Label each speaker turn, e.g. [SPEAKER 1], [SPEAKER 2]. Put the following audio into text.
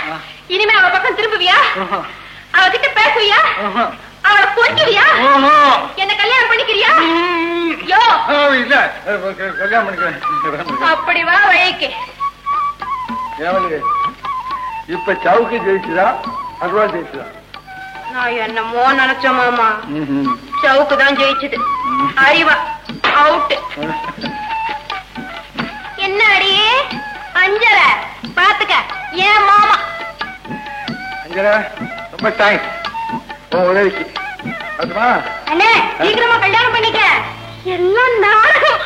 [SPEAKER 1] இனிமே அவ பக்கம் திரும்புவியா
[SPEAKER 2] ஆஹா.
[SPEAKER 1] அவகிட்ட பேசுவியா
[SPEAKER 2] ஆஹா.
[SPEAKER 1] அவளை கொஞ்சுவியா
[SPEAKER 2] ஆஹா.
[SPEAKER 1] என்ன கல்யாணம் பண்ணிக்கிறியா யோ
[SPEAKER 2] ஆ, இல்ல அஹ், க- கல்யாணம் பண்ணிக்கிறேன் கல்யாணம் பண்ணிக்கிறேன்.
[SPEAKER 1] அப்படி வா வழிக்கு
[SPEAKER 2] ஏவலு, இப்ப சவுக்கு ஜெயிச்சுதா அருவா ஜெயிச்சுதா
[SPEAKER 1] நான் என்னமோ நினைச்சேன் மாமா
[SPEAKER 2] ம்ஹும்.
[SPEAKER 1] சவுக்கு தான் ஜெயிச்சது அறிவா அவுட் என்ன அடியே அஞ்சல பாத்துக்க ஏன் மாமா
[SPEAKER 2] அஞ்சரா ரொம்ப தேங்க்ஸ் உன் உதவிக்கு அதுமா
[SPEAKER 1] அண்ணே சீக்கிரமா கல்யாணம் பண்ணிக்க எல்லாம் நாடகம்